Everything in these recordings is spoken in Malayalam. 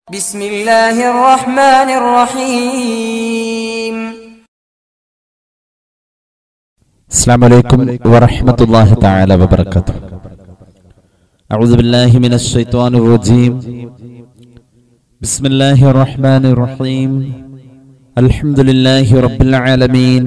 بسم الله الرحمن الرحيم السلام عليكم ورحمة الله تعالى وبركاته أعوذ بالله من الشيطان الرجيم بسم الله الرحمن الرحيم الحمد لله رب العالمين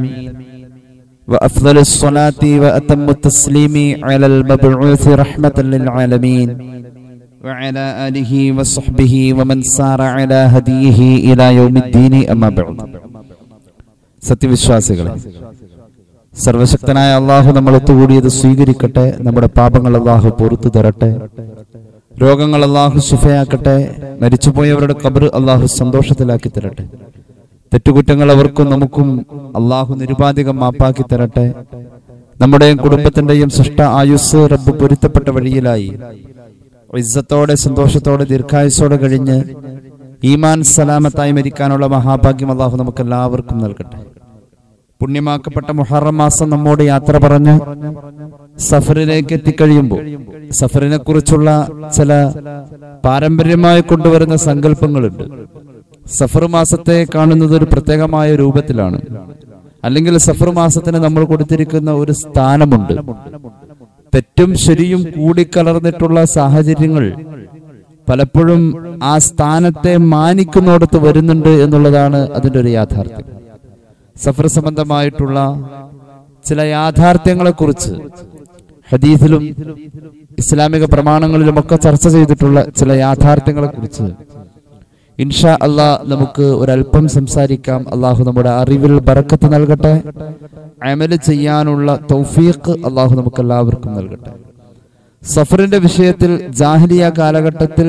وأفضل الصلاة وأتم التسليم على المبعوث رحمة للعالمين وعلى آله وصحبه ومن سار على هديه إلى يوم الدين أما بعد സത്യവിശ്വാസികളെ സർവശക്തനായ അള്ളാഹു നമ്മൾ ഒത്തുകൂടിയത് സ്വീകരിക്കട്ടെ നമ്മുടെ പാപങ്ങൾ അള്ളാഹു പൊറത്തു തരട്ടെ രോഗങ്ങൾ അള്ളാഹു ശിഫയാക്കട്ടെ മരിച്ചുപോയവരുടെ കബർ അള്ളാഹു സന്തോഷത്തിലാക്കി തരട്ടെ തെറ്റുകുറ്റങ്ങൾ അവർക്കും നമുക്കും അള്ളാഹു നിരുപാധികം മാപ്പാക്കി തരട്ടെ നമ്മുടെയും കുടുംബത്തിന്റെയും സൃഷ്ട ആയുസ് റബ്ബ് പൊരുത്തപ്പെട്ട വഴിയിലായി ഇസ്സത്തോടെ സന്തോഷത്തോടെ ദീർഘായുസോടെ കഴിഞ്ഞ് ഈമാൻ സലാമത്തായി മരിക്കാനുള്ള മഹാഭാഗ്യം അള്ളാഹു നമുക്ക് എല്ലാവർക്കും നൽകട്ടെ പുണ്യമാക്കപ്പെട്ട മുഹറം മാസം നമ്മോട് യാത്ര പറഞ്ഞ് സഫറിലേക്ക് എത്തിക്കഴിയുമ്പോൾ സഫറിനെ കുറിച്ചുള്ള ചില പാരമ്പര്യമായി കൊണ്ടുവരുന്ന സങ്കല്പങ്ങളുണ്ട് സഫർ മാസത്തെ കാണുന്നത് ഒരു പ്രത്യേകമായ രൂപത്തിലാണ് അല്ലെങ്കിൽ സഫർ മാസത്തിന് നമ്മൾ കൊടുത്തിരിക്കുന്ന ഒരു സ്ഥാനമുണ്ട് തെറ്റും ശരിയും കൂടിക്കലർന്നിട്ടുള്ള സാഹചര്യങ്ങൾ പലപ്പോഴും ആ സ്ഥാനത്തെ മാനിക്കുന്നിടത്ത് വരുന്നുണ്ട് എന്നുള്ളതാണ് അതിന്റെ ഒരു യാഥാർത്ഥ്യം സഫർ സംബന്ധമായിട്ടുള്ള ചില യാഥാർത്ഥ്യങ്ങളെ കുറിച്ച് ഹദീസിലും ഇസ്ലാമിക പ്രമാണങ്ങളിലുമൊക്കെ ചർച്ച ചെയ്തിട്ടുള്ള ചില യാഥാർത്ഥ്യങ്ങളെ കുറിച്ച് ഇൻഷാ അള്ളാ നമുക്ക് ഒരല്പം സംസാരിക്കാം അള്ളാഹു നമ്മുടെ അറിവിൽ ബറക്കത്ത് നൽകട്ടെ അമല് ചെയ്യാനുള്ള തൗഫീഖ് അള്ളാഹു നമുക്ക് എല്ലാവർക്കും നൽകട്ടെ സഫറിന്റെ വിഷയത്തിൽ ജാഹിലിയ കാലഘട്ടത്തിൽ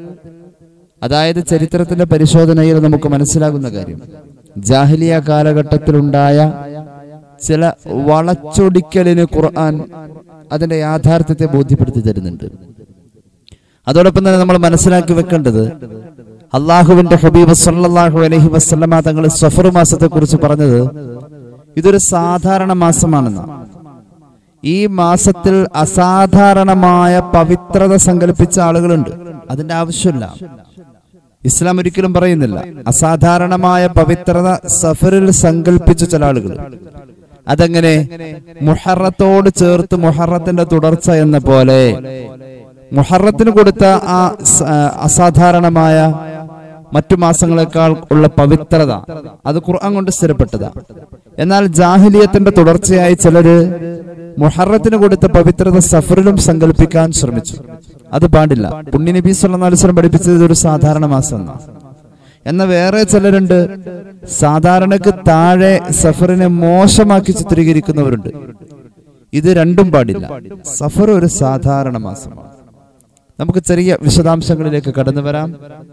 അതായത് ചരിത്രത്തിന്റെ പരിശോധനയിൽ നമുക്ക് മനസ്സിലാകുന്ന കാര്യം ജാഹിലിയ കാലഘട്ടത്തിലുണ്ടായ ചില വളച്ചൊടിക്കലിന് ഖുർആൻ അതിന്റെ യാഥാർത്ഥ്യത്തെ ബോധ്യപ്പെടുത്തി തരുന്നുണ്ട് അതോടൊപ്പം തന്നെ നമ്മൾ മനസ്സിലാക്കി വെക്കേണ്ടത് അള്ളാഹുവിന്റെ ഹബീബ് സല്ലല്ലാഹു അലൈഹി വസല്ലമ തങ്ങൾ സഫർ മാസത്തെ കുറിച്ച് പറഞ്ഞത് ഇതൊരു സാധാരണ മാസമാണെന്ന് ഈ മാസത്തിൽ അസാധാരണമായ പവിത്രത സങ്കല്പിച്ച ആളുകളുണ്ട് അതിന്റെ ആവശ്യമില്ല ഇസ്ലാം ഒരിക്കലും പറയുന്നില്ല അസാധാരണമായ പവിത്രത സഫറിൽ സങ്കല്പിച്ച ചില ആളുകൾ അതെങ്ങനെ മുഹറത്തോട് ചേർത്ത് മുഹറത്തിന്റെ തുടർച്ച എന്ന പോലെ മുഹറത്തിന് കൊടുത്ത ആ സ- അസാധാരണമായ മറ്റു മാസങ്ങളെക്കാൾ ഉള്ള പവിത്രത അത് ഖുർആൻ കൊണ്ട് സ്ഥിരപ്പെട്ടതാ എന്നാൽ ജാഹിലിയത്തിന്റെ തുടർച്ചയായി ചിലര് മുഹറത്തിന് കൊടുത്ത പവിത്രത സഫറിലും സങ്കല്പിക്കാൻ ശ്രമിച്ചു അത് പാടില്ല പുണ്യ നബി സല്ലല്ലാഹു അലൈഹി വസല്ലം പഠിപ്പിച്ചത് ഇത് ഒരു സാധാരണ മാസം എന്നാ. എന്നാൽ വേറെ ചിലരുണ്ട് സാധാരണക്ക് താഴെ സഫറിനെ മോശമാക്കി ചിത്രീകരിക്കുന്നവരുണ്ട് ഇത് രണ്ടും പാടില്ല സഫർ ഒരു സാധാരണ മാസമാണ് നമുക്ക് ചെറിയ വിശദാംശങ്ങളിലേക്ക് കടന്നു വരാം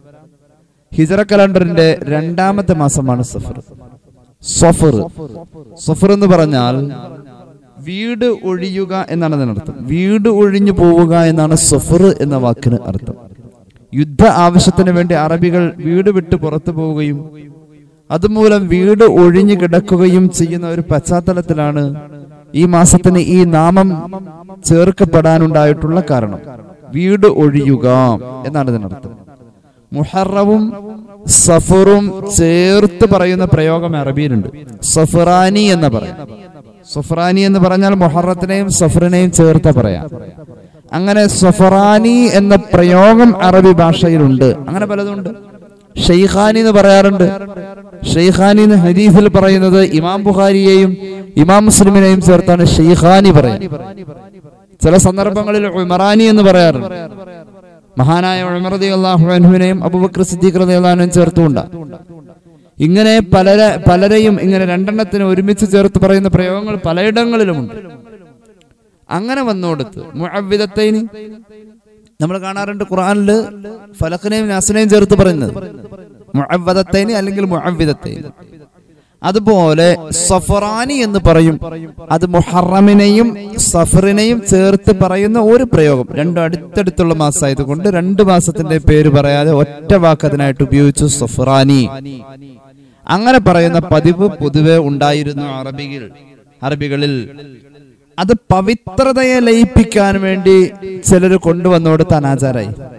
ഹിജറ കലണ്ടറിന്റെ രണ്ടാമത്തെ മാസമാണ് സഫർ സഫർ സഫർ എന്ന് പറഞ്ഞാൽ വീട് ഒഴിയുക എന്നാണ് അതിനർത്ഥം വീട് ഒഴിഞ്ഞു പോവുക എന്നാണ് സഫർ എന്ന വാക്കിന് അർത്ഥം യുദ്ധ ആവശ്യത്തിന് വേണ്ടി അറബികൾ വീട് വിട്ട് പുറത്തു പോവുകയും അതുമൂലം വീട് ഒഴിഞ്ഞു കിടക്കുകയും ചെയ്യുന്ന ഒരു പശ്ചാത്തലത്തിലാണ് ഈ മാസത്തിന് ഈ നാമം ചേർക്കപ്പെടാനുണ്ടായിട്ടുള്ള കാരണം വീട് ഒഴിയുക എന്നാണ് ഇതിനർത്ഥം മുഹറവും സഫറും ചേർത്ത് പറയുന്ന പ്രയോഗം അറബിയിലുണ്ട് സഫറാനി എന്ന് പറയാം സഫറാനി എന്ന് പറഞ്ഞാൽ മുഹറത്തിനെയും സഫറിനെയും ചേർത്ത് പറയാം അങ്ങനെ സഫറാനി എന്ന പ്രയോഗം അറബി ഭാഷയിലുണ്ട് അങ്ങനെ പലതുണ്ട് ഷെയ്ഖാനി എന്ന് പറയാറുണ്ട് ഷെയ്ഖാനി എന്ന് ഹദീഫിൽ പറയുന്നത് ഇമാം ബുഖാരിയെയും ഇമാം മുസ്ലിമിനെയും ചേർത്താണ് ഷെയ്ഖാനി പറയാം ചില സന്ദർഭങ്ങളിൽ ഉമറാനി എന്ന് പറയാറുണ്ട് മഹാനായ ഉമർ അള്ളാഹു അൻഹുവിനെയും അബൂബക്കർ സിദ്ദീഖ് റളിയല്ലാഹുവിനെയും ചേർത്തുകൊണ്ട് ഇങ്ങനെ പലര പലരെയും ഇങ്ങനെ രണ്ടെണ്ണത്തിന് ഒരുമിച്ച് ചേർത്ത് പറയുന്ന പ്രയോഗങ്ങൾ പലയിടങ്ങളിലുമുണ്ട് അങ്ങനെ വന്നോടത്ത് മുഅവ്വിദത്തൈനി നമ്മൾ കാണാറുണ്ട് ഖുർആനിൽ ഫലഖിനെയും നാസിനെയും ചേർത്ത് പറയുന്നത് മുഅവ്വദത്തൈനി അല്ലെങ്കിൽ മുഅവ്വിദത്തൈനി അതുപോലെ സഫറാനി എന്ന് പറയും അത് മുഹറമിനെയും സഫറിനെയും ചേർത്ത് പറയുന്ന ഒരു പ്രയോഗം രണ്ടും അടുത്തടുത്തുള്ള മാസമായതുകൊണ്ട് രണ്ട് മാസത്തിന്റെ പേര് പറയാതെ ഒറ്റ വാക്ക് അതിനായിട്ട് ഉപയോഗിച്ചു സഫറാനി അങ്ങനെ പറയുന്ന പതിവ് പൊതുവെ ഉണ്ടായിരുന്നു അറബികൾ അറബികളിൽ അത് പവിത്രതയെ ലയിപ്പിക്കാൻ വേണ്ടി ചിലർ കൊണ്ടുവന്നോടത്ത് അനാചാരായി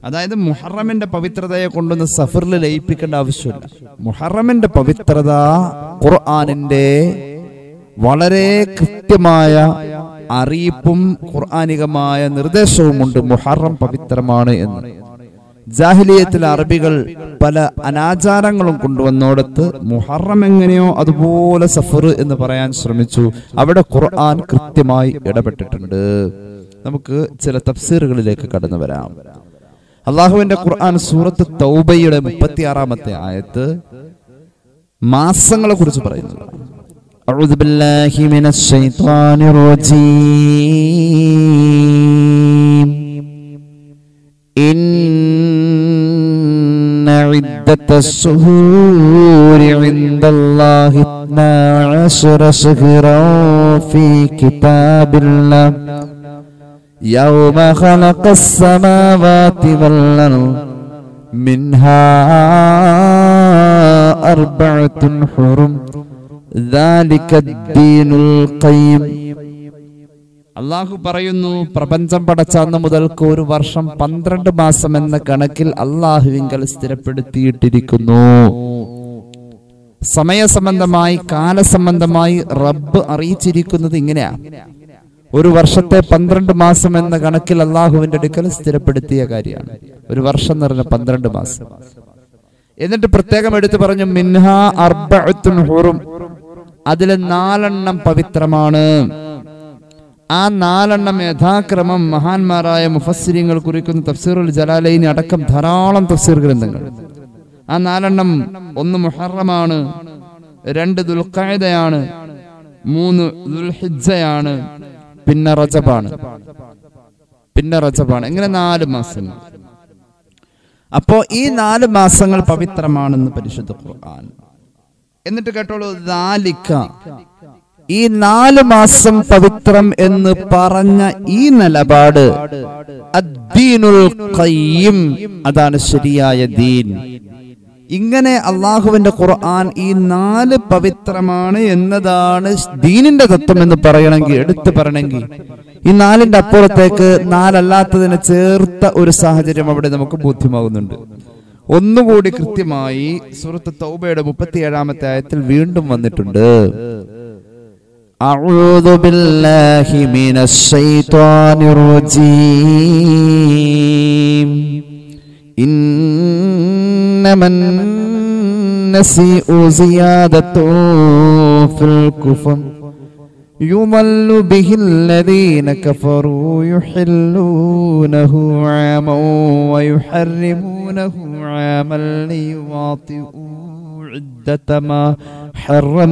അതായത് മുഹറമിന്റെ പവിത്രതയെ കൊണ്ടൊന്ന് സഫറിൽ ലയിപ്പിക്കേണ്ട ആവശ്യമില്ല മുഹറമിന്റെ പവിത്രത ഖുർആാനിന്റെ വളരെ കൃത്യമായ അറിയിപ്പും ഖുർആാനികമായ നിർദ്ദേശവുമുണ്ട് മുഹറം പവിത്രമാണ് എന്ന് ജാഹിലിയത്തിലെ അറബികൾ പല അനാചാരങ്ങളും കൊണ്ടുവന്നോടത്ത് മുഹറം എങ്ങനെയോ അതുപോലെ സഫർ എന്ന് പറയാൻ ശ്രമിച്ചു അവിടെ ഖുർആൻ കൃത്യമായി ഇടപെട്ടിട്ടുണ്ട് നമുക്ക് ചില തഫ്സീറുകളിലേക്ക് കടന്നു വരാം അള്ളാഹുവിന്റെ ഖുർആൻ സൂറത്ത് തൗബയുടെ മുപ്പത്തിയാറാമത്തെ ആയത്ത് മാസങ്ങളെ കുറിച്ച് പറയുന്നത് أعوذ بالله من الشيطان الرجيم إن عدة الشهور عند الله اثنا عشر شهرا في كتاب الله يوم خلق السماوات والأرض منها أربعة حرم ذلك الدين القيم അള്ളാഹു പറയുന്നു പ്രപഞ്ചം പടച്ച അന്ന് മുതൽക്ക് ഒരു വർഷം പന്ത്രണ്ട് മാസം എന്ന കണക്കിൽ അള്ളാഹുവിങ്കൽ സ്ഥിരപ്പെടുത്തിയിട്ടിരിക്കുന്നു സമയസംബന്ധമായി കാലസംബന്ധമായി റബ്ബ് അറിയിച്ചിരിക്കുന്നത് ഇങ്ങനെയാ ഒരു വർഷത്തെ പന്ത്രണ്ട് മാസം എന്ന കണക്കിൽ അള്ളാഹുവിന്റെ അടുക്കൽ സ്ഥിരപ്പെടുത്തിയ കാര്യമാണ് ഒരു വർഷം എന്ന് പറഞ്ഞ പന്ത്രണ്ട് മാസം എന്നിട്ട് പ്രത്യേകം എടുത്തു പറഞ്ഞു മിൻഹ അർബഅത്തുൻ ഹുറും അതിൽ നാലെണ്ണം പവിത്രമാണ് ആ നാലെണ്ണം യഥാക്രമം മഹാന്മാരായ മുഫസ്സിരിങ്ങൾ കുറിക്കുന്ന തഫ്സീറുൽ ജലാലൈനി അടക്കം ധാരാളം തഫ്സീർ ഗ്രന്ഥങ്ങൾ ആ നാലെണ്ണം ഒന്ന് മുഹറമാണ് രണ്ട് ദുൽഖായതയാണ് മൂന്ന് ദുൽഹിജ്ജയാണ് പിന്നെ റജബാണ് പിന്നെ റജബാണ് ഇങ്ങനെ നാല് മാസങ്ങൾ അപ്പോ ഈ നാല് മാസങ്ങൾ പവിത്രമാണെന്ന് പരിശുദ്ധ ഖുർആൻ എന്നിട്ട് കേട്ടോളൂ ദാലിക്ക ഈ നാല് മാസം പവിത്രം എന്ന് പറഞ്ഞ ഈ നിലപാട് അദ്ദീനുൽ ഖയ്യിം അതാണ് ശരിയായ ദീൻ ഇങ്ങനെ അള്ളാഹുവിന്റെ ഖുർആൻ ഈ നാല് പവിത്രമാണ് എന്നതാണ് ദീനിന്റെ തത്വം എന്ന് പറയണമെങ്കിൽ എടുത്തു പറയണമെങ്കിൽ ഈ നാലിന്റെ അപ്പുറത്തേക്ക് നാലല്ലാത്തതിനെ ചേർത്ത ഒരു സാഹചര്യം അവിടെ നമുക്ക് ബോധ്യമാകുന്നുണ്ട് ഒന്നുകൂടി കൃത്യമായി സുഹൃത്ത് തൗബയുടെ മുപ്പത്തിയേഴാമത്തെ ആയത്തിൽ വീണ്ടും വന്നിട്ടുണ്ട് أعوذ بالله من الشيطان الرجيم إنما النسيء زيادة في الكفر يضل به الذين كفروا يحلونه عاما ويحرمونه عاما ليواطئوا عدة ما حرم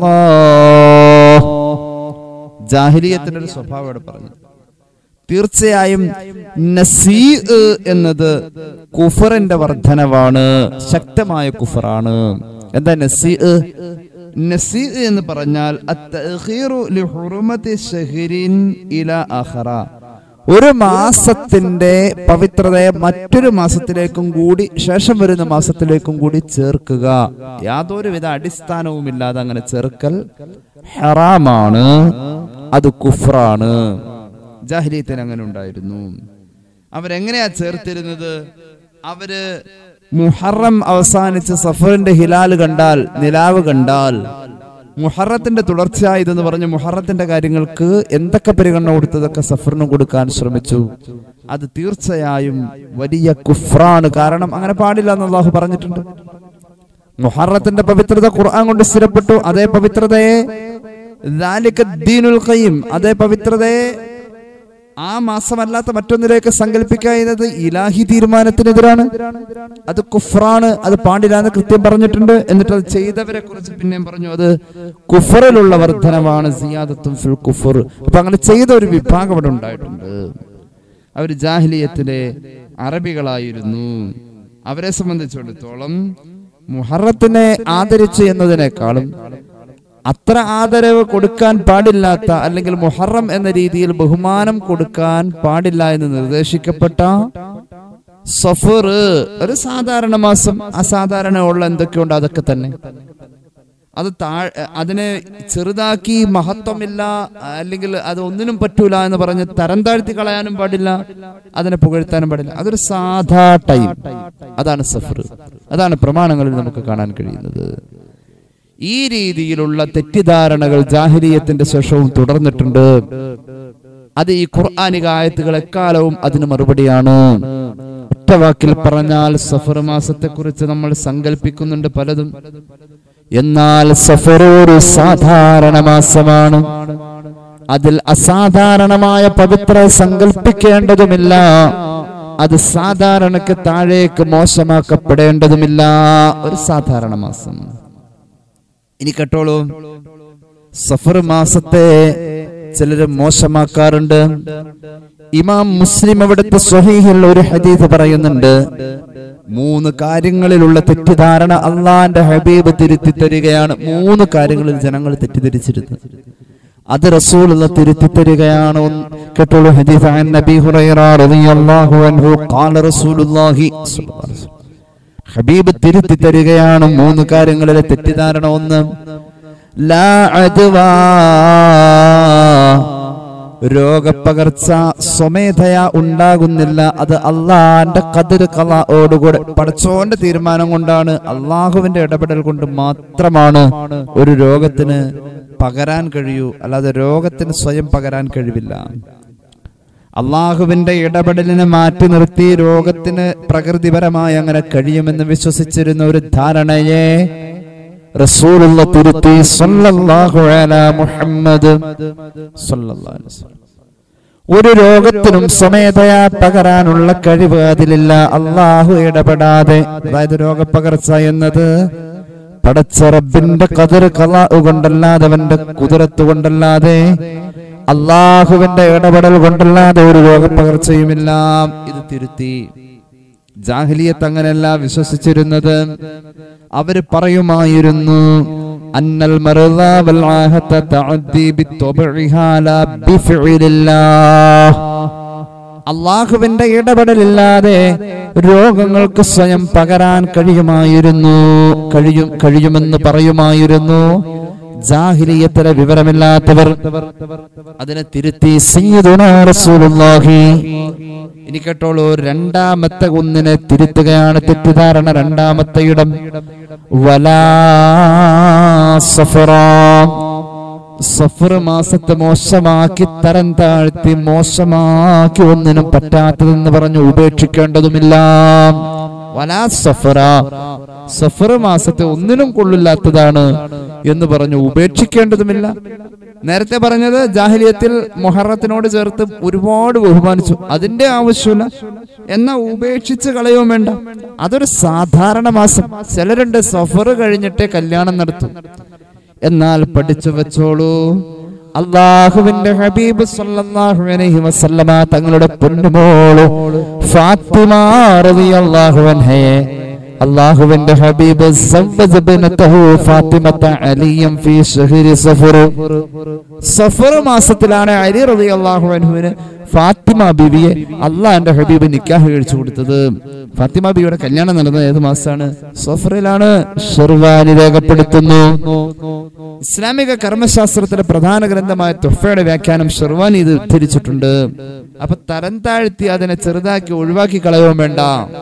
الله ജാഹിലിയത്തിന്റെ ഒരു സ്വഭാവം ഇവിടെ പറഞ്ഞു തീർച്ചയായും നസീ എന്നത് കുഫറിന്റെ വർധനവാണ് ശക്തമായ കുഫറാണ് എന്താ നസീ നസീ എന്ന് പറഞ്ഞാൽ അത്തഖീറു ലിഹുറുമതി ശഹരിൻ ഇല അഖറ ഒരു മാസത്തിന്റെ പവിത്രതയെ മറ്റൊരു മാസത്തിലേക്കും കൂടി ശേഷം വരുന്ന മാസത്തിലേക്കും കൂടി ചേർക്കുക യാതൊരുവിധ അടിസ്ഥാനവുമില്ലാതെ അങ്ങനെ ചേർക്കൽ ഹറാമാണ് അത് കുഫ്രാണ് ജാഹിലിയത്തിന് അങ്ങനെ ഉണ്ടായിരുന്നു അവരെങ്ങനെയാ ചേർത്തിരുന്നത് അവര് മുഹറം അവസാനിച്ച് സഫറിന്റെ ഹിലാല് കണ്ടാൽ നിലാവ് കണ്ടാൽ മുഹറത്തിന്റെ തുടർച്ചയായി ഇതെന്ന് പറഞ്ഞ് മുഹറത്തിന്റെ കാര്യങ്ങൾക്ക് എന്തൊക്കെ പരിഗണന കൊടുത്തതൊക്കെ സഫറിന് കൊടുക്കാൻ ശ്രമിച്ചു അത് തീർച്ചയായും വലിയ കുഫ്രാണ് കാരണം അങ്ങനെ പാടില്ല എന്ന് അള്ളാഹു പറഞ്ഞിട്ടുണ്ട് മുഹറത്തിന്റെ പവിത്രത ഖുർആൻ കൊണ്ട് സ്ഥിരപ്പെട്ടു അതേ പവിത്രതയെ ذلك الدين القيم അതേ പവിത്രതയെ ആ മാസമല്ലാത്ത മറ്റൊന്നിലേക്ക് സങ്കല്പിക്കുക എന്നത് ഇലാഹി തീരുമാനത്തിനെതിരാണ് അത് കുഫറാണ് അത് പാടില്ല എന്ന് കൃത്യം പറഞ്ഞിട്ടുണ്ട് എന്നിട്ട് അത് ചെയ്തവരെ കുറിച്ച് പിന്നെയും പറഞ്ഞു അത് കുഫറിലുള്ള വർധനമാണ് സിയാദത്തും ഫിൽ കുഫർ അപ്പൊ അങ്ങനെ ചെയ്ത ഒരു വിഭാഗം അവിടെ ഉണ്ടായിട്ടുണ്ട് അവർ ജാഹിലിയത്തിലെ അറബികളായിരുന്നു അവരെ സംബന്ധിച്ചിടത്തോളം മുഹറത്തിനെ ആദരിച്ചു എന്നതിനേക്കാളും അത്ര ആദരവ് കൊടുക്കാൻ പാടില്ലാത്ത അല്ലെങ്കിൽ മുഹറം എന്ന രീതിയിൽ ബഹുമാനം കൊടുക്കാൻ പാടില്ല എന്ന് നിർദ്ദേശിക്കപ്പെട്ട സഫർ ഒരു സാധാരണ മാസം അസാധാരണ ഉള്ള എന്തൊക്കെയുണ്ട് അതൊക്കെ തന്നെ അത് താഴ് അതിനെ ചെറുതാക്കി മഹത്വമില്ല അല്ലെങ്കിൽ അത് ഒന്നിനും പറ്റൂല എന്ന് പറഞ്ഞ് തരം താഴ്ത്തി കളയാനും പാടില്ല അതിനെ പുകഴ്ത്താനും പാടില്ല അതൊരു സാധാ ടൈം അതാണ് സഫർ അതാണ് പ്രമാണങ്ങളിൽ നമുക്ക് കാണാൻ കഴിയുന്നത് ഈ രീതിയിലുള്ള തെറ്റിദ്ധാരണകൾ ജാഹിലീയത്തിന്റെ ശേഷവും തുടർന്നിട്ടുണ്ട് അത് ഈ ഖുർആാനിക ആയത്തുകൾ എക്കാലവും അതിന് മറുപടിയാണ് ഒറ്റ വാക്കിൽ പറഞ്ഞാൽ സഫർ മാസത്തെ കുറിച്ച് നമ്മൾ സങ്കല്പിക്കുന്നുണ്ട് പലതും എന്നാൽ സഫർ ഒരു സാധാരണ മാസമാണ് അതിൽ അസാധാരണമായ പവിത്ര സങ്കല്പിക്കേണ്ടതുമില്ല അത് സാധാരണക്ക് താഴേക്ക് മോശമാക്കപ്പെടേണ്ടതുമില്ല ഒരു സാധാരണ മാസം ഇനി കേട്ടോളൂ സഫർ മാസത്തെ ചിലര് മോശമാക്കാറുണ്ട് ഇമാം മുസ്ലിം അവിടുത്തെ സ്വഹീഹിൽ ഒരു ഹദീസ് പറയുന്നുണ്ട് മൂന്ന് കാര്യങ്ങളിലുള്ള തെറ്റിദ്ധാരണ അള്ളാന്റെ ഹബീബ് തിരുത്തി തരികയാണ് മൂന്ന് കാര്യങ്ങളിൽ ജനങ്ങൾ തെറ്റിദ്ധരിച്ചിരുന്നു അത് റസൂലുള്ള തിരുത്തി തരികയാണ് ഒന്ന് കേട്ടോളൂ ഹദീസ് അൻ നബി ഹുറൈറ റളിയല്ലാഹു അൻഹു ഖാല റസൂലുള്ളാഹി സ്വല്ലല്ലാഹു അലൈഹി വസല്ലം. ഹബീബ് തിരുത്തി തരികയാണ് മൂന്ന് കാര്യങ്ങളിലെ തെറ്റിദ്ധാരണ ഒന്ന് ലാ അദ്വാ രോഗപ്പകർച്ച സ്വമേധയാ ഉണ്ടാകുന്നില്ല അത് അള്ളാന്റെ കതിർ കലാഓടുകൂടെ പടച്ചോന്റെ തീരുമാനം കൊണ്ടാണ് അള്ളാഹുവിന്റെ ഇടപെടൽ കൊണ്ട് മാത്രമാണ് ഒരു രോഗത്തിന് പകരാൻ കഴിയൂ അല്ലാതെ രോഗത്തിന് സ്വയം പകരാൻ കഴിവില്ല അള്ളാഹുവിന്റെ ഇടപെടലിനെ മാറ്റി നിർത്തി രോഗത്തിന് പ്രകൃതിപരമായി അങ്ങനെ കഴിയുമെന്ന് വിശ്വസിച്ചിരുന്ന ഒരു ധാരണയെ റസൂലുള്ള തിരുത്തി സല്ലല്ലാഹു അലാ മുഹമ്മദ് സല്ലല്ലാഹു അലൈഹി വസല്ലം. ഒരു രോഗത്തിനും സ്വമേധയാ പകരാനുള്ള കഴിവ് അതിലില്ല അള്ളാഹു ഇടപെടാതെ അതായത് രോഗപ്പകർച്ച എന്നത് പടച്ച റബ്ബിന്റെ കതിർ കലാ കൊണ്ടല്ലാതെ അവന്റെ കുതിരത്ത് കൊണ്ടല്ലാതെ അള്ളാഹുവിന്റെ ഇടപെടൽ കൊണ്ടല്ലാതെ ഒരു രോഗപ്പകർച്ചയുമില്ല ഇത് തിരുത്തി ജാഹിലിയത്ത് അങ്ങനെയല്ല വിശ്വസിച്ചിരുന്നത് അവര് പറയുമായിരുന്നു അന്നൽ മറുത വൽ ആഹത തഅദ്ദി ബിത്വബഇഹാ ലാ ബിഫഇലില്ലാഹ് അള്ളാഹുവിന്റെ ഇടപെടലില്ലാതെ രോഗങ്ങൾക്ക് സ്വയം പകരാൻ കഴിയുമായിരുന്നു കഴിയും കഴിയുമെന്ന് പറയുമായിരുന്നു ജാഹിലിയത്തിലെ വിവരമില്ലാത്തവർ അതിനെ തിരുത്തി സയ്യിദുനാ റസൂലുള്ളാഹി ഇനി കേട്ടോളൂ രണ്ടാമത്തെ ഒന്നിനെ തിരുത്തുകയാണ് തെറ്റിദ്ധാരണ രണ്ടാമത്തെ ഇടം വലാ സഫറാ സഫർ മാസത്തെ മോശമാക്കി തരം താഴ്ത്തി മോശമാക്കി ഒന്നിനും പറ്റാത്തതെന്ന് പറഞ്ഞു ഉപേക്ഷിക്കേണ്ടതുമില്ല വലാ സഫറ സഫർ മാസത്തെ ഒന്നിനും കൊള്ളില്ലാത്തതാണ് എന്ന് പറഞ്ഞു ഉപേക്ഷിക്കേണ്ടതുമില്ല നേരത്തെ പറഞ്ഞത് ജാഹിലിയത്തിൽ മൊഹറത്തിനോട് ചേർത്ത് ഒരുപാട് ബഹുമാനിച്ചു അതിന്റെ ആവശ്യമില്ല എന്നാ ഉപേക്ഷിച്ച് കളയുകയും വേണ്ട അതൊരു സാധാരണ മാസം ചിലരുണ്ട് സഫർ കഴിഞ്ഞിട്ടേ കല്യാണം നടത്തും എന്നാൽ പഠിച്ചു വെച്ചോളൂ അള്ളാഹുവിന്റെ ഹബീബ് സല്ലല്ലാഹു അലൈഹി വസല്ലമ തങ്ങളുടെ പൊന്നുമോള് ഫാത്തിമ റളിയല്ലാഹു അൻഹയെ അള്ളാഹുവിന്റെ ഹബീബ് സവ്വജ ബിനതഹു ഫാത്തിമത അലിയം ഫീ ശഹരി സഫർ സഫർ മാസത്തിലാണ് അലി റളിയല്ലാഹു അൻഹുവിന് ഫാത്തിമ ബീവിയെ അള്ളാഹിന്റെ ഹബീബ് നിക്കാഹ് കഴിച്ചു കൊടുത്തത് ഫാത്തിമ ബീവിയുടെ കല്യാണം നടന്നത് ഏത് മാസമാണ് സഫറിലാണ് ഷെർവാനി രേഖപ്പെടുത്തുന്നു ഇസ്ലാമിക കർമ്മശാസ്ത്രത്തിലെ പ്രധാന ഗ്രന്ഥമായ തുഫയുടെ വ്യാഖ്യാനം ഷെർവാനി ഇത് ഉദ്ധരിച്ചിട്ടുണ്ട് അപ്പൊ തരം താഴ്ത്തി അതിനെ ചെറുതാക്കി ഒഴിവാക്കി കളയുകയും വേണ്ട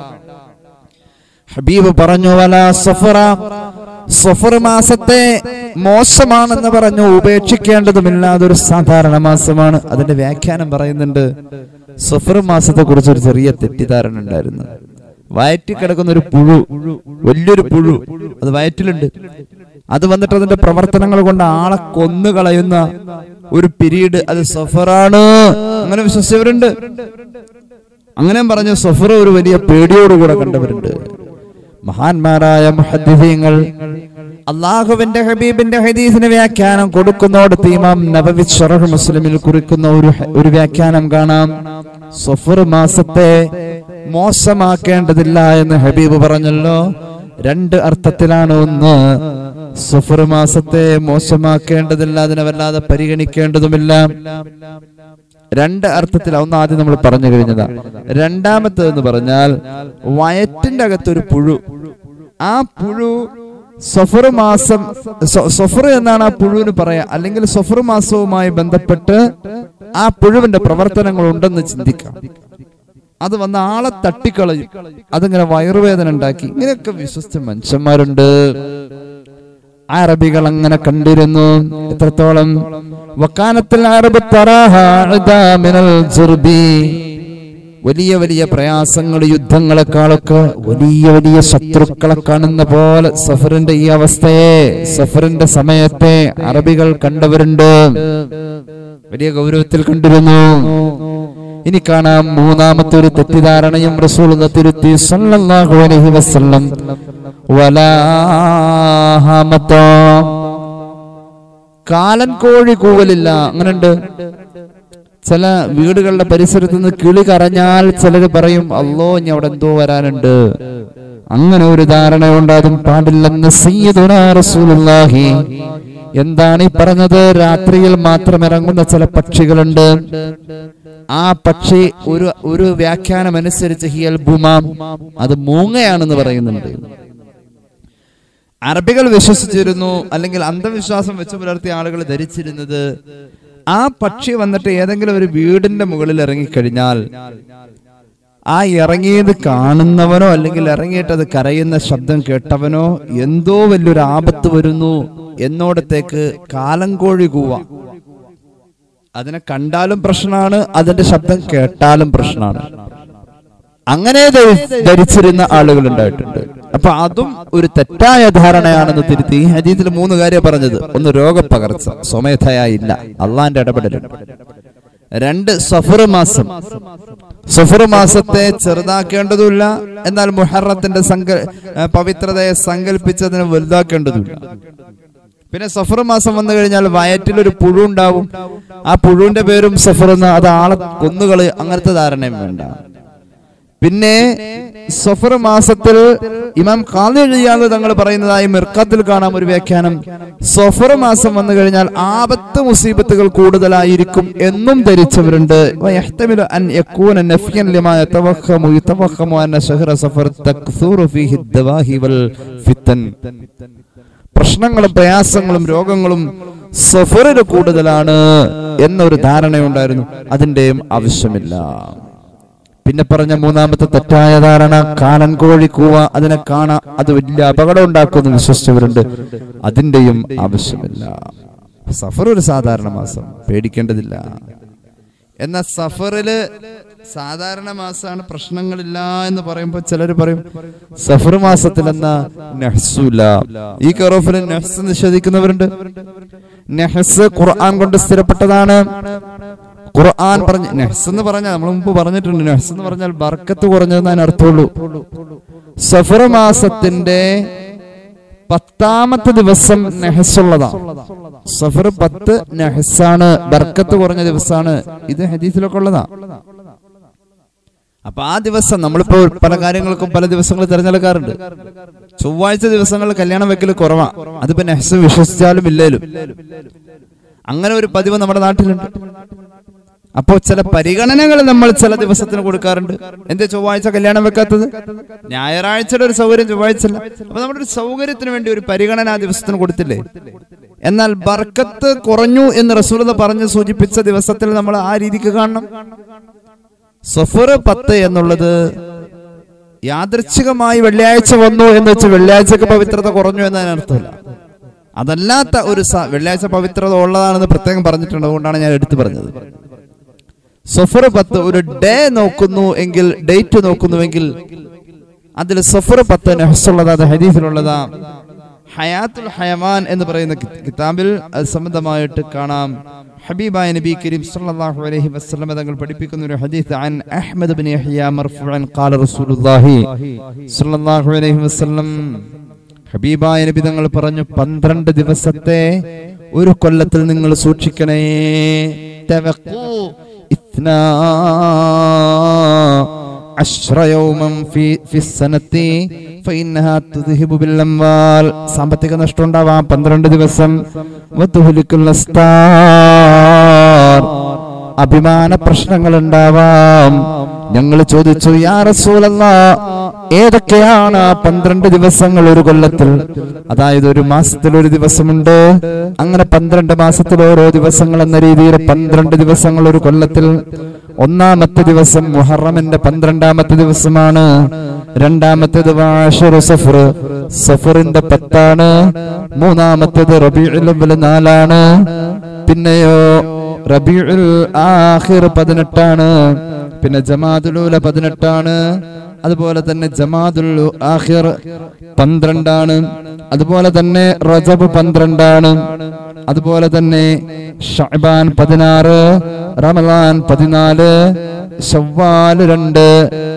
ഹബീബ് പറഞ്ഞു വല സഫറ സഫർ മാസത്തെ മോശമാണെന്ന് പറഞ്ഞു ഉപേക്ഷിക്കേണ്ടതുമില്ല അതൊരു സാധാരണ മാസമാണ് അതിന്റെ വ്യാഖ്യാനം പറയുന്നുണ്ട് സഫർ മാസത്തെ കുറിച്ച് ഒരു ചെറിയ തെറ്റിദ്ധാരണ ഉണ്ടായിരുന്നു വയറ്റിൽ കിടക്കുന്ന ഒരു പുഴു വലിയൊരു പുഴു അത് വയറ്റിലുണ്ട് അത് വന്നിട്ട് അതിന്റെ പ്രവർത്തനങ്ങൾ കൊണ്ട് ആളെ കൊന്നു കളയുന്ന ഒരു പിരീഡ് അത് സഫറാണ് അങ്ങനെ വിശ്വസിച്ചവരുണ്ട് അങ്ങനെ പറഞ്ഞു സഫർ ഒരു വലിയ പേടിയോടുകൂടെ കണ്ടവരുണ്ട് മഹാന്മാരായ മുഹദ്ദിസീങ്ങൾ അള്ളാഹുവിന്റെ ഹബീബിന്റെ ഹദീസിന് വ്യാഖ്യാനം കൊടുക്കുന്നോടത്ത് ഇമാം നബവി ഷറഹ് മുസ്ലിമിൽ കുറിക്കുന്ന ഒരു ഹ- ഒരു വ്യാഖ്യാനം കാണാം സഫർ മാസത്തെ മോശമാക്കേണ്ടതില്ല എന്ന് ഹബീബ് പറഞ്ഞല്ലോ രണ്ട് അർത്ഥത്തിലാണ് ഒന്ന് സഫർ മാസത്തെ മോശമാക്കേണ്ടതില്ല അതിനെ വല്ലാതെ പരിഗണിക്കേണ്ടതുമില്ല രണ്ട് അർത്ഥത്തിൽ ഒന്ന് ആദ്യം നമ്മൾ പറഞ്ഞു കഴിഞ്ഞതാ രണ്ടാമത്തെ എന്ന് പറഞ്ഞാൽ വയറ്റിന്റെ അകത്തൊരു പുഴു ആ പുഴു സഫർ മാസം സ- സഫർ എന്നാണ് ആ പുഴുവിന് പറയാ അല്ലെങ്കിൽ സഫർ മാസവുമായി ബന്ധപ്പെട്ട് ആ പുഴുവിന്റെ പ്രവർത്തനങ്ങൾ ഉണ്ടെന്ന് ചിന്തിക്കാം അത് വന്ന ആളെ തട്ടിക്കളയും അതിങ്ങനെ വയറുവേദന ഉണ്ടാക്കി ഇങ്ങനെയൊക്കെ വിശ്വസിച്ച മനുഷ്യന്മാരുണ്ട് അറബികൾ അങ്ങനെ കണ്ടിരുന്നു എത്രത്തോളം വക്കാനത്തിൽ അറബ് തറാഹ ഇദാ മിനൽ ജുർബി. വലിയ വലിയ പ്രയാസങ്ങൾ യുദ്ധങ്ങളെക്കാളൊക്കെ വലിയ വലിയ ശത്രുക്കളെ കാണുന്ന പോലെ സഫറിന്റെ ഈ അവസ്ഥയെ സഫറിന്റെ സമയത്തെ അറബികൾ കണ്ടവരുണ്ട് വലിയ ഗൗരവത്തിൽ കണ്ടിരുന്നു ഇനി കാണാം മൂന്നാമത്തെ ഒരു തെറ്റിദ്ധാരണയും റസൂൽ തിരുത്തി സല്ലല്ലാഹു അലൈഹി വസല്ലം വലാഹമത്തോ കാലൻ കോഴി കൂവലില്ല അങ്ങനുണ്ട് ചില വീടുകളുടെ പരിസരത്ത് നിന്ന് കിളി കരഞ്ഞാൽ ചിലര് പറയും അല്ലോ ഇനി അവിടെ എന്തോ വരാനുണ്ട് അങ്ങനെ ഒരു ധാരണയുണ്ട് അതും പാടില്ലെന്ന് സയ്യിദുനാ റസൂലുള്ളാഹി എന്താണ് ഈ പറഞ്ഞത് രാത്രിയിൽ മാത്രം ഇറങ്ങുന്ന ചില പക്ഷികളുണ്ട് ആ പക്ഷി ഒരു ഒരു വ്യാഖ്യാനം അനുസരിച്ച് ഹിയൽ ബുമാം അത് മൂങ്ങയാണെന്ന് പറയുന്നുണ്ട് അറബികൾ വിശ്വസിച്ചിരുന്നു അല്ലെങ്കിൽ അന്ധവിശ്വാസം വെച്ച് പുലർത്തിയ ആളുകൾ ധരിച്ചിരുന്നത് ആ പക്ഷി വന്നിട്ട് ഏതെങ്കിലും ഒരു വീടിന്റെ മുകളിൽ ഇറങ്ങിക്കഴിഞ്ഞാൽ ആ ഇറങ്ങിയത് കാണുന്നവനോ അല്ലെങ്കിൽ ഇറങ്ങിയിട്ട് അത് കരയുന്ന ശബ്ദം കേട്ടവനോ എന്തോ വലിയൊരു ആപത്ത് വരുന്നു എന്നോടത്തേക്ക് കാലം കോഴി കൂവ അതിനെ കണ്ടാലും പ്രശ്നമാണ് അതിന്റെ ശബ്ദം കേട്ടാലും പ്രശ്നമാണ് അങ്ങനെ ധരി- ധരിച്ചിരുന്ന ആളുകൾ ഉണ്ടായിട്ടുണ്ട് അപ്പൊ അതും ഒരു തെറ്റായ ധാരണയാണെന്ന് തിരുത്തി ഈ ഹദീസിൽ മൂന്ന് കാര്യം പറഞ്ഞത് ഒന്ന് രോഗപ്പകർച്ച സ്വമേധയായില്ല അള്ളാന്റെ ഇടപെടലുണ്ട് രണ്ട് സഫർ മാസം സഫർ മാസത്തെ ചെറുതാക്കേണ്ടതുമില്ല എന്നാൽ മുഹറത്തിന്റെ സങ്ക ഏ, പവിത്രതയെ സങ്കല്പിച്ചതിനെ വലുതാക്കേണ്ടതുമില്ല പിന്നെ സഫർ മാസം വന്നു കഴിഞ്ഞാൽ വയറ്റിൽ ഒരു പുഴു ഉണ്ടാവും ആ പുഴുവിന്റെ പേരും സഫർ എന്ന് അത് ആളെ കൊന്നുകള് അങ്ങനത്തെ ധാരണയും വേണ്ട പിന്നെ സഫർ മാസത്തിൽ ഇമാം ഖാലി എഴുതിയാൽ തങ്ങൾ പറയുന്നതായി മിർക്കത്തിൽ കാണാം ഒരു വ്യാഖ്യാനം സഫർ മാസം വന്നു കഴിഞ്ഞാൽ ആപത്ത് മുസീബത്തുകൾ കൂടുതലായിരിക്കും എന്നും ധരിച്ചവരുണ്ട് വയഹ്തമിലു അൻ യകൂന നഫ്യൻ ലിമാ യതവഖമു യതവഖമു അന്ന ശഹ്റ സഫർ തക്സൂറു ഫീഹി ദവാഹി വൽ ഫിത്തൻ പ്രശ്നങ്ങളും പ്രയാസങ്ങളും രോഗങ്ങളും സഫറിൽ കൂടുതലാണ് എന്നൊരു ധാരണയുണ്ടായിരുന്നു അതിന്റെയും ആവശ്യമില്ല പിന്നെ പറഞ്ഞ മൂന്നാമത്തെ തെറ്റായ ധാരണ കാലൻ കോഴി കൂവ അതിനെ കാണാ അത് വലിയ അപകടം ഉണ്ടാക്കുമെന്ന് വിശ്വസിച്ചവരുണ്ട് അതിന്റെയും ആവശ്യമില്ല സഫർ ഒരു സാധാരണ മാസം പേടിക്കേണ്ടതില്ല എന്നാൽ സഫറില് സാധാരണ മാസമാണ് പ്രശ്നങ്ങളില്ല എന്ന് പറയുമ്പോൾ ചിലർ പറയും സഫർ മാസത്തിൽ എന്നാ നെഹ്സുല ഈ കറോഫിൽ നെഹ്സ് നിഷേധിക്കുന്നവരുണ്ട് നെഹ്സ് ഖുർആൻ കൊണ്ട് സ്ഥിരപ്പെട്ടതാണ് ഖുർആൻ പറഞ്ഞ നെഹ്സ് എന്ന് പറഞ്ഞാൽ നമ്മൾ മുമ്പ് പറഞ്ഞിട്ടുണ്ട് നെഹ്സ് എന്ന് പറഞ്ഞാൽ ബർക്കത്ത് കുറഞ്ഞതെന്ന് അതിന് അർത്ഥമുള്ളൂ സഫർ മാസത്തിന്റെ പത്താമത്തെ ദിവസം നെഹസുള്ളതാണ് സഫർ പത്ത് നെഹസാണ് ബർക്കത്ത് കുറഞ്ഞ ദിവസമാണ് ഇത് ഹദീസിലൊക്കെ ഉള്ളതാ അപ്പൊ ആ ദിവസം നമ്മളിപ്പോ പല കാര്യങ്ങൾക്കും പല ദിവസങ്ങൾ തിരഞ്ഞെടുക്കാറുണ്ട് ചൊവ്വാഴ്ച ദിവസങ്ങളിൽ കല്യാണം വെക്കൽ കുറവാ അതിപ്പോ നെഹസ് വിശ്വസിച്ചാലും ഇല്ലേലും അങ്ങനെ ഒരു പതിവ് നമ്മുടെ നാട്ടിലുണ്ട് അപ്പോ ചില പരിഗണനകൾ നമ്മൾ ചില ദിവസത്തിന് കൊടുക്കാറുണ്ട് എന്തേ ചൊവ്വാഴ്ച കല്യാണം വെക്കാത്തത് ഞായറാഴ്ചയുടെ ഒരു സൗകര്യം ചൊവ്വാഴ്ച അല്ല അപ്പൊ നമ്മുടെ ഒരു സൗകര്യത്തിന് വേണ്ടി ഒരു പരിഗണന ആ ദിവസത്തിന് കൊടുത്തില്ലേ എന്നാൽ ബർക്കത്ത് കുറഞ്ഞു എന്ന് റസൂലത പറഞ്ഞ് സൂചിപ്പിച്ച ദിവസത്തിൽ നമ്മൾ ആ രീതിക്ക് കാണണം സഫർ പത്ത് എന്നുള്ളത് യാദൃച്ഛികമായി വെള്ളിയാഴ്ച വന്നു എന്ന് വെച്ച് വെള്ളിയാഴ്ചക്ക് പവിത്രത കുറഞ്ഞു എന്നതിന് അർത്ഥമില്ല അതല്ലാത്ത ഒരു സ- വെള്ളിയാഴ്ച പവിത്രത ഉള്ളതാണെന്ന് പ്രത്യേകം പറഞ്ഞിട്ടുണ്ട് അതുകൊണ്ടാണ് ഞാൻ എടുത്തു പറഞ്ഞത് സഫർ പത്ത് ഒരു ഡേ നോക്കുന്നു എങ്കിൽ ഡേറ്റ് നോക്കുന്നുവെങ്കിൽ അതിൽ സഫർ പത്ത് നെഹസുള്ളതാ അത് ഹദീസിലുള്ളതാ ഹയാത്തുൽ ഹയമാൻ എന്ന് പറയുന്ന കി- കിതാബിൽ അത് സംബന്ധമായിട്ട് കാണാം ഹബീബായ നബി കരീം സല്ലല്ലാഹു അലൈഹി വസല്ലം തങ്ങൾ പഠിപ്പിക്കുന്ന ഒരു ഹദീസ് അൻ അഹ്മദ് ബിൻ യഹ്യ മർഫുഅൻ ഖാല റസൂലുള്ളാഹി സല്ലല്ലാഹു അലൈഹി വസല്ലം ഹബീബായ നബി തങ്ങൾ പറഞ്ഞു പന്ത്രണ്ട് ദിവസത്തെ ഒരു കൊല്ലത്തിൽ നിങ്ങൾ സൂക്ഷിക്കണേ തവഖൂ ഇത്നാ عشر يوما في في السنة فإنها تذهب بالأموال സാമ്പത്തിക നഷ്ടം ഉണ്ടാവാം പന്ത്രണ്ട് ദിവസം വതുഹ്ലിക്കുൽ അസ്താർ അഭിമാന പ്രശ്നങ്ങൾ ഉണ്ടാവാം ഞങ്ങൾ ചോദിച്ചു യാ റസൂലല്ലാ ഏതൊക്കെയാണ് ആ പന്ത്രണ്ട് ദിവസങ്ങൾ ഒരു കൊല്ലത്തിൽ അതായത് ഒരു മാസത്തിൽ ഒരു ദിവസമുണ്ട് അങ്ങനെ പന്ത്രണ്ട് മാസത്തിൽ ഓരോ ദിവസങ്ങൾ എന്ന രീതിയിൽ പന്ത്രണ്ട് ദിവസങ്ങൾ ഒരു കൊല്ലത്തിൽ ഒന്നാമത്തെ ദിവസം മുഹറമിന്റെ പന്ത്രണ്ടാമത്തെ ദിവസമാണ് രണ്ടാമത്തേത് വാഷറു സഫർ സഫറിന്റെ പത്താണ് മൂന്നാമത്തേത് റബീഉൽ അവ്വൽ നാലാണ് പിന്നെയോ റബീഉൽ ആഖിർ പതിനെട്ടാണ് പിന്നെ ജമാദുലൂല പതിനെട്ടാണ് അതുപോലെ തന്നെ ജമാദുൽ ആഖിർ പന്ത്രണ്ടാണ് അതുപോലെ തന്നെ റജബ് പന്ത്രണ്ടാണ് അതുപോലെ തന്നെ ഷഅബാൻ പതിനാറ് റമദാൻ പതിനാല് ഷവ്വാൽ രണ്ട്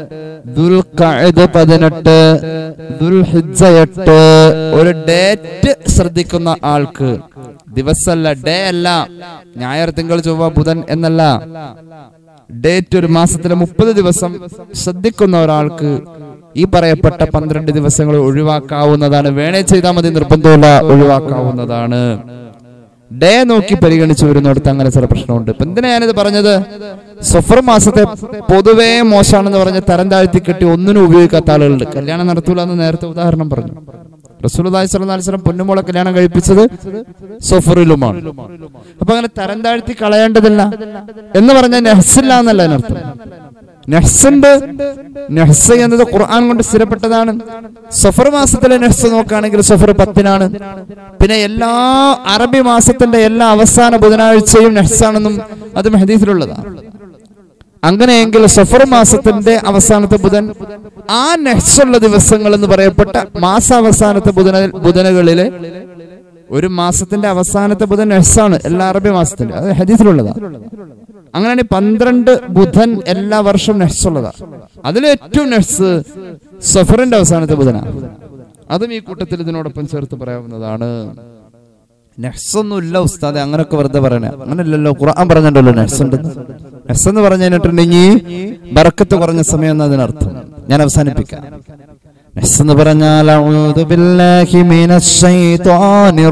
ദുൽഖഅദ് പതിനെട്ട് ദുൽഹിജ്ജ എട്ട് ഒരു ഡേറ്റ് ശ്രദ്ധിക്കുന്ന ആൾക്ക് ദിവസമല്ല ഡേ അല്ല ഞായർ തിങ്കൾ ചൊവ്വ ബുധൻ എന്നല്ല ഡേറ്റ് ഒരു മാസത്തിലെ മുപ്പത് ദിവസം ശ്രദ്ധിക്കുന്ന ഒരാൾക്ക് ഈ പറയപ്പെട്ട പന്ത്രണ്ട് ദിവസങ്ങൾ ഒഴിവാക്കാവുന്നതാണ് വേണേ ചെയ്താൽ മതി നിർബന്ധമില്ല ഒഴിവാക്കാവുന്നതാണ് ഡേ നോക്കി പരിഗണിച്ചു വരുന്നിടത്ത് അങ്ങനെ ചില പ്രശ്നമുണ്ട് ഇപ്പൊ എന്തിനാ ഞാനിത് പറഞ്ഞത് സഫർ മാസത്തെ പൊതുവേ മോശമാണെന്ന് പറഞ്ഞ് തരം താഴ്ത്തി കെട്ടി ഒന്നിനും ഉപയോഗിക്കാത്ത ആളുകളുണ്ട് കല്യാണം നടത്തൂല എന്ന് നേരത്തെ ഉദാഹരണം പറഞ്ഞു റസൂലുള്ളാഹി സ്വല്ലല്ലാഹു അലൈഹി വസല്ലം പൊന്നുമോളെ കല്യാണം കഴിപ്പിച്ചത് സഫറിലുമാണ് അപ്പൊ അങ്ങനെ തരം താഴ്ത്തി കളയേണ്ടതില്ല എന്ന് പറഞ്ഞാൽ നെഹ്സില്ല എന്നല്ല അതിനർത്ഥം നെഹ്സുണ്ട് നെഹ്സ് എന്നത് ഖുർആൻ കൊണ്ട് സ്ഥിരപ്പെട്ടതാണ് സഫർ മാസത്തിലെ നെഹ്സ് നോക്കുകയാണെങ്കിൽ സഫർ പത്തിനാണ് പിന്നെ എല്ലാ അറബി മാസത്തിന്റെ എല്ലാ അവസാന ബുധനാഴ്ചയും നെഹ്സാണെന്നും അതും ഹദീസിലുള്ളതാണ് അങ്ങനെയെങ്കിൽ സഫർ മാസത്തിന്റെ അവസാനത്തെ ബുധൻ ആ നെഹ്സുള്ള ദിവസങ്ങൾ എന്ന് പറയപ്പെട്ട മാസാവസാനത്തെ ബുധന ബുധനകളിലെ ഒരു മാസത്തിന്റെ അവസാനത്തെ ബുധൻ നെഹ്സാണ് എല്ലാ അറബി മാസത്തിന്റെ അത് ഹദീസിലുള്ളതാണ് അങ്ങനെയാണ് പന്ത്രണ്ട് ബുധൻ എല്ലാ വർഷവും നെഹ്സ് ഉള്ളതാണ് അതിൽ ഏറ്റവും നെഹ്സ് സഫറിന്റെ അവസാനത്തെ ബുധനാണ് അതും ഈ കൂട്ടത്തിൽ ഇതിനോടൊപ്പം ചേർത്ത് പറയാവുന്നതാണ് നെഹ്സൊന്നും ഇല്ല ഉസ്താദെ അങ്ങനൊക്കെ വെറുതെ പറയണേ അങ്ങനല്ലല്ലോ ഖുർആൻ പറഞ്ഞിട്ടുണ്ടല്ലോ നെഹ്സ് ഉണ്ടെന്ന് നെഹ്സ് എന്ന് പറഞ്ഞു കഴിഞ്ഞിട്ടുണ്ടെങ്കിൽ ബറക്കത്ത് കുറഞ്ഞ സമയം എന്ന് അതിനർത്ഥം ഞാൻ അവസാനിപ്പിക്കാം നെഹ്സ് എന്ന് പറഞ്ഞാൽ അഊദു ബില്ലാഹി മിനശ് ശൈത്വാനിർ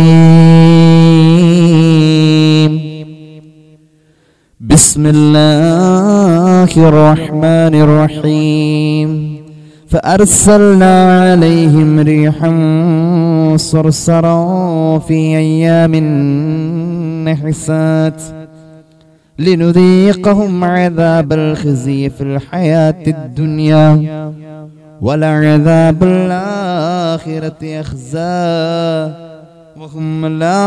റജീം بسم الله الرحمن الرحيم فأرسلنا عليهم ريحا صرصرا في أيام نحسات لنذيقهم عذاب الخزي في الحياة الدنيا ولعذاب الآخرة أخزى وهم لا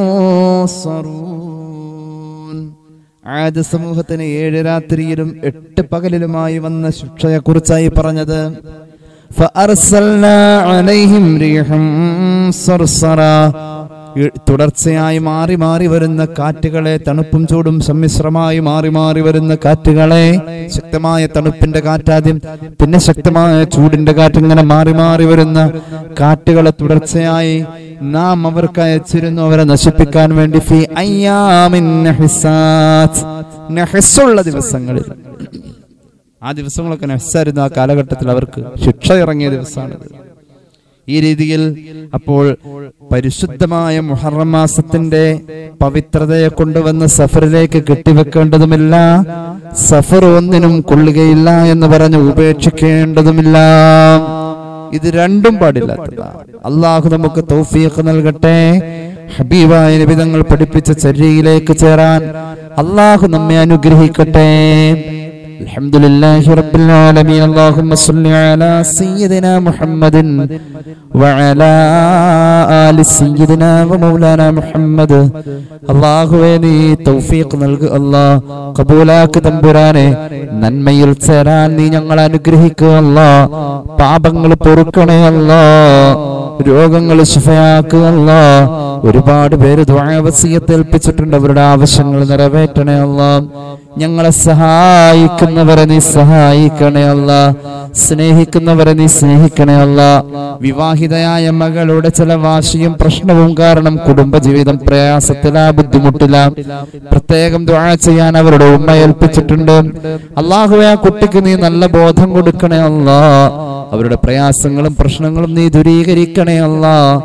ينصرون ആദ്യ സമൂഹത്തിന് ഏഴ് രാത്രിയിലും എട്ട് പകലിലുമായി വന്ന ശിക്ഷയെ കുറിച്ചായി പറഞ്ഞത് فأرسلنا عليهم ريحا صرصرا ഇ- തുടർച്ചയായി മാറി മാറി വരുന്ന കാറ്റുകളെ തണുപ്പും ചൂടും സമ്മിശ്രമായി മാറി മാറി വരുന്ന കാറ്റുകളെ ശക്തമായ തണുപ്പിന്റെ കാറ്റാദ്യം പിന്നെ ശക്തമായ ചൂടിന്റെ കാറ്റ് ഇങ്ങനെ മാറി മാറി വരുന്ന കാറ്റുകളെ തുടർച്ചയായി നാം അവർക്ക് അയച്ചിരുന്നു അവരെ നശിപ്പിക്കാൻ വേണ്ടി ഫി അയ്യാമിൻ നഹിസാത്ത്. നഹസുള്ള ദിവസങ്ങളിൽ ആ ദിവസങ്ങളൊക്കെ നെഹസായിരുന്നു ആ കാലഘട്ടത്തിൽ അവർക്ക് ശിക്ഷ ഇറങ്ങിയ ദിവസമാണിത് ഈ രീതിയിൽ അപ്പോൾ പരിശുദ്ധമായ മുഹറം മാസത്തിന്റെ പവിത്രതയെ കൊണ്ടുവന്ന് സഫറിലേക്ക് കെട്ടിവെക്കേണ്ടതുമില്ല സഫർ ഒന്നിനും കൊള്ളുകയില്ല എന്ന് പറഞ്ഞ് ഉപേക്ഷിക്കേണ്ടതുമില്ല ഇത് രണ്ടും പാടില്ലാത്തതാണ് അള്ളാഹു നമുക്ക് തൗഫീഖ് നൽകട്ടെ ഹബീബായ നിബിതങ്ങൾ പഠിപ്പിച്ച ചര്യയിലേക്ക് ചേരാൻ അള്ളാഹു നമ്മെ അനുഗ്രഹിക്കട്ടെ الحمد لله رب العالمين اللهم صل على سيدنا محمد وعلى آل سيدنا ومولانا محمد അള്ളാഹുവേ നീ തൗഫീഖ് നൽകുക അല്ലാ കബൂലാക്ക് തമ്പുരാനെ നന്മയിൽ ചേരാൻ നീ ഞങ്ങളെ അനുഗ്രഹിക്കുക അല്ലാ പാപങ്ങൾ പൊറുക്കണേ അല്ലാ രോഗങ്ങൾ ശിഫയാക്കുക അല്ലാ ഒരുപാട് പേര് ദ്വാവസീയത്തെ ഏൽപ്പിച്ചിട്ടുണ്ട് അവരുടെ ആവശ്യങ്ങൾ നിറവേറ്റണേ അല്ലാ ഞങ്ങളെ സഹായിക്കുന്നവരെ നീ സഹായിക്കണേ അല്ല സ്നേഹിക്കുന്നവരെ നീ സ്നേഹിക്കണേ അല്ല വിവാഹിതയായ മകളുടെ ചില വാശിയും പ്രശ്നവും കാരണം കുടുംബജീവിതം പ്രയാസത്തിലാ ബുദ്ധിമുട്ടിലാ പ്രത്യേകം ദ്വാ ചെയ്യാൻ അവരുടെ ഉമ്മ ഏൽപ്പിച്ചിട്ടുണ്ട് അള്ളാഹുവെ ആ കുട്ടിക്ക് നീ നല്ല ബോധം കൊടുക്കണേ അല്ല അവരുടെ പ്രയാസങ്ങളും പ്രശ്നങ്ങളും നീ ദൂരീകരിക്കണേ അല്ല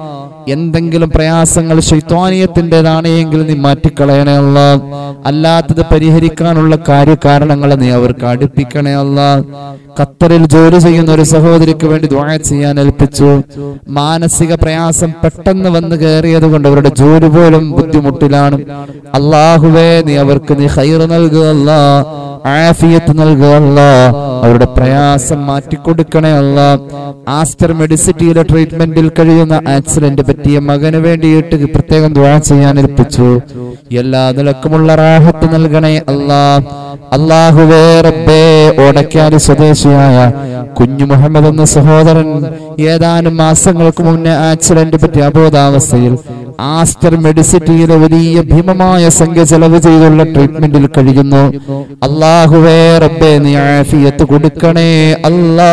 എന്തെങ്കിലും പ്രയാസങ്ങൾ ശൈത്വാനീയത്തിൻ്റെതാണ് എങ്കിൽ നീ മാറ്റിക്കളയണേ അല്ല അല്ലാത്തത് പരിഹരിക്കാനുള്ള കാര്യകാരണങ്ങളെ നീ അവർക്ക് അടുപ്പിക്കണേ അല്ല ഖത്തറിൽ ജോലി ചെയ്യുന്ന ഒരു സഹോദരിക്ക് വേണ്ടി ദ്വാ ചെയ്യാൻ ഏൽപ്പിച്ചു മാനസിക പ്രയാസം പെട്ടെന്ന് വന്ന് കയറിയത് കൊണ്ട് അവരുടെ ജോലി പോലും ബുദ്ധിമുട്ടിലാണ് അള്ളാഹുവേ നീ അവർക്ക് നീ ഹൈർ നൽകുക അല്ല ആഫിയത്ത് നൽകുക അല്ല അവരുടെ പ്രയാസം മാറ്റിക്കൊടുക്കണേ അല്ല ആസ്റ്റർ മെഡിസിറ്റിയിലെ ട്രീറ്റ്മെന്റിൽ കഴിയുന്ന ആക്സിഡന്റ് പറ്റിയ മകന് വേണ്ടിയിട്ട് പ്രത്യേകം ദ്വാ ചെയ്യാൻ ഏൽപ്പിച്ചു എല്ലാ നിലക്കുമുള്ള റാഹത്ത് നൽകണേ അല്ലാ അള്ളാഹുവേ റബ്ബേ ഓടക്കാലി സ്വദേശിയായ കുഞ്ഞു മുഹമ്മദ് എന്ന സഹോദരൻ ഏതാനും മാസങ്ങൾക്ക് മുന്നേ ആക്സിഡന്റ് പറ്റിയ അബോധാവസ്ഥയിൽ ആസ്റ്റർ മെഡിസിറ്റിയിലെ വലിയ ഭീമമായ സംഖ്യ ചെലവ് ചെയ്തുള്ള ട്രീറ്റ്മെന്റിൽ കഴിയുന്നു അള്ളാഹുവേ റബ്ബേ നീ ആഫിയത്ത് കൊടുക്കണേ അല്ലാ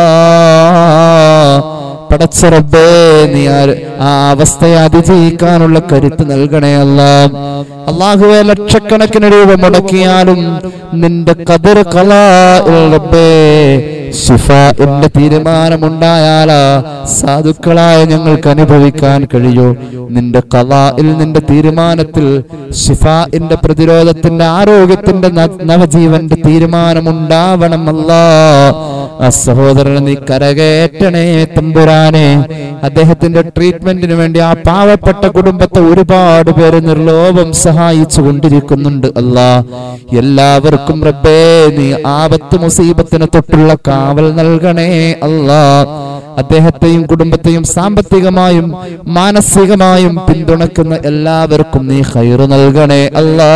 പടച്ച റബ്ബേ നീ ആ- ആ അവസ്ഥയെ അതിജയിക്കാനുള്ള കരുത്ത് നൽകണേ അല്ല അള്ളാഹുവെ ലക്ഷക്കണക്കിന് രൂപ മുടക്കിയാലും നിന്റെ കതിർ കല റബ്ബേ ശിഫ എന്റെ തീരുമാനമുണ്ടായാലാ സാധുക്കളായ ഞങ്ങൾക്ക് അനുഭവിക്കാൻ കഴിയൂ നിന്റെ കലായിൽ നിന്റെ തീരുമാനത്തിൽ ശിഫ എന്റെ പ്രതിരോധത്തിന്റെ ആരോഗ്യത്തിന്റെ ന- നവജീവന്റെ തീരുമാനമുണ്ടാവണമല്ലാ ആ സഹോദരനെ നീ കരകയറ്റണേ തമ്പുരാനെ അദ്ദേഹത്തിന്റെ ട്രീറ്റ്മെന്റിന് വേണ്ടി ആ പാവപ്പെട്ട കുടുംബത്തെ ഒരുപാട് പേര് നിർലോഭം സഹായിച്ചു കൊണ്ടിരിക്കുന്നുണ്ട് അല്ലാ എല്ലാവർക്കും റബ്ബേ നീ ആപത്ത് മുസീബത്തിന് തൊട്ടുള്ള കാവൽ നൽകണേ അല്ലാ അദ്ദേഹത്തെയും കുടുംബത്തെയും സാമ്പത്തികമായും മാനസികമായും പിന്തുണക്കുന്ന എല്ലാവർക്കും നീ ഹൈറ് നൽകണേ അല്ലാ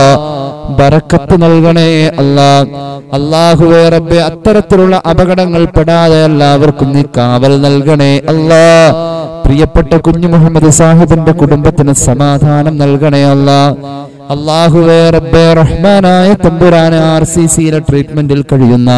ബറക്കത്ത് നൽകണേ അല്ലാ അള്ളാഹുവേ റബ്ബെ അത്തരത്തിലുള്ള അപകടങ്ങൾ പെടാതെ എല്ലാവർക്കും നീ കാവൽ നൽകണേ അല്ലാ പ്രിയപ്പെട്ട കുഞ്ഞു മുഹമ്മദ് സാഹിബിന്റെ കുടുംബത്തിന് സമാധാനം നൽകണേ അല്ലാ അള്ളാഹുവേ റബ്ബെ റഹ്മാനായ തമ്പുരാന് ആർ സി സിയിലെ ട്രീറ്റ്മെന്റിൽ കഴിയുന്ന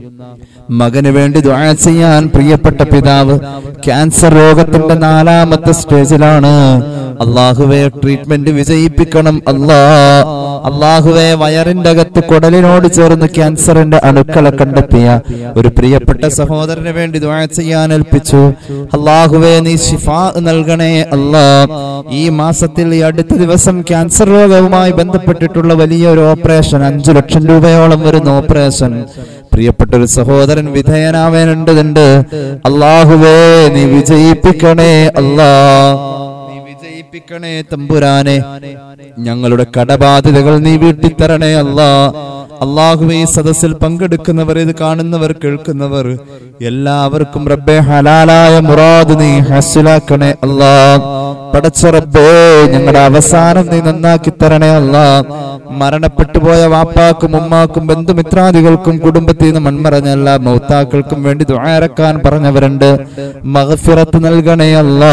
മകന് വേണ്ടി ദുആ ചെയ്യാൻ പ്രിയപ്പെട്ട പിതാവ് ക്യാൻസർ രോഗത്തിന്റെ നാലാമത്തെ സ്റ്റേജിലാണ് അള്ളാഹുവെ ട്രീറ്റ്മെന്റ് വിജയിപ്പിക്കണം അല്ലാ അള്ളാഹുവെ വയറിന്റെ അകത്ത് കുടലിനോട് ചേർന്ന് ക്യാൻസറിന്റെ അണുക്കളെ കണ്ടെത്തിയ ഒരു പ്രിയപ്പെട്ട സഹോദരന് വേണ്ടി ദുആ ചെയ്യാൻ ഏൽപ്പിച്ചു അള്ളാഹുവെ നീ ശിഫാ നൽകണേ അല്ലാ ഈ മാസത്തിൽ ഈ അടുത്ത ദിവസം ക്യാൻസർ രോഗവുമായി ബന്ധപ്പെട്ടിട്ടുള്ള വലിയ ഒരു ഓപ്പറേഷൻ അഞ്ചു ലക്ഷം രൂപയോളം വരുന്ന ഓപ്പറേഷൻ പ്രിയപ്പെട്ട ഒരു സഹോദരൻ വിധേയനാവേണ്ടതുണ്ട് അള്ളാഹുവേ നീ വിജയിപ്പിക്കണേ അല്ലാ നീ വിജയിപ്പിക്കണേ തമ്പുരാനെ ഞങ്ങളുടെ കടബാധ്യതകൾ നീ വീട്ടിത്തരണേ അല്ലാ അള്ളാഹുവെ ഈ സദസ്സിൽ പങ്കെടുക്കുന്നവർ ഇത് കാണുന്നവർ കേൾക്കുന്നവർ എല്ലാവർക്കും റബ്ബെ ഹലാലായ മുറാദ് നീ ഹസിലാക്കണേ അല്ലാ പടച്ച റബ്ബേ ഞങ്ങളുടെ അവസാനം നീ നന്നാക്കി തരണേ അല്ലാ മരണപ്പെട്ടു പോയ വാപ്പാക്കും ഉമ്മാക്കും ബന്ധുമിത്രാദികൾക്കും കുടുംബത്തിൽ നിന്ന് മൺമറഞ്ഞ എല്ലാ മൗത്താക്കൾക്കും വേണ്ടി ദ്വാരക്കാൻ പറഞ്ഞവരുണ്ട് മഹഫിറത്ത് നൽകണേ അല്ലാ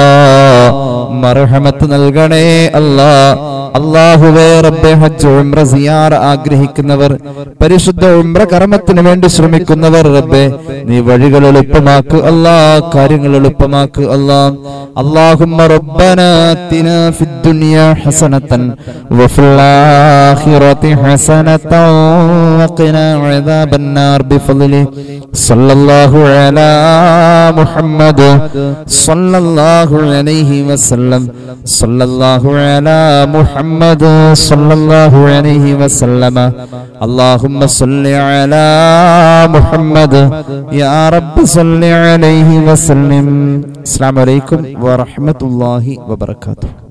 മർഹമത്ത് നൽകണേ അല്ലാ അള്ളാഹുവേ റബ്ബെ ഹജ്ജ് ഉംറ സിയാറ ആഗ്രഹിക്കുന്നവർ പരിശുദ്ധ ഉംറ കർമ്മത്തിന് വേണ്ടി ശ്രമിക്കുന്നവർ റബ്ബെ നീ വഴികൾ എളുപ്പമാക്ക് അല്ലാ കാര്യങ്ങൾ എളുപ്പമാക്ക് അല്ലാ اللهم ربنا آتنا في الدنيا حسنة وفي الآخرة حسنة وقنا عذاب النار بفضله صلى الله على محمد صلى الله عليه وسلم صلى الله على محمد صلى الله عليه وسلم اللهم صل على محمد يا رب صل عليه وسلم السلام عليكم ورحمة الله وبركاته